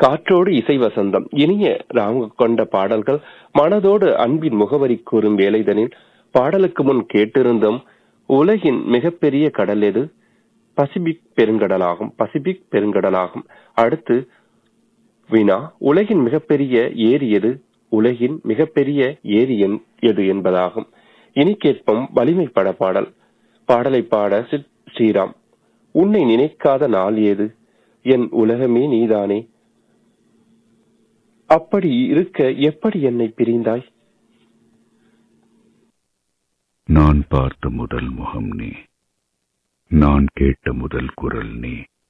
காற்றோடு இசை வசந்தம் இனிய ராங்க கொண்ட பாடல்கள் மனதோடு அன்பின் முகவரி கூறும் வேலைதனில் பாடலுக்கு முன் கேட்டிருந்தோம் உலகின் மிகப்பெரிய கடல் எது பசிபிக் பெருங்கடலாகும் பசிபிக் பெருங்கடலாகும் அடுத்து வினா உலகின் மிகப்பெரிய ஏரி எது உலகின் மிகப்பெரிய ஏரி என்- எது என்பதாகும் இனி கேட்போம் வலிமை பட பாடல் பாடலை பாட சித் ஸ்ரீராம் உன்னை நினைக்காத நாள் ஏது என் உலகமே நீதானே அப்படி இருக்க எப்படி என்னை பிரிந்தாய் நான் பார்த்த முதல் முகம் நீ நான் கேட்ட முதல் குரல் நீ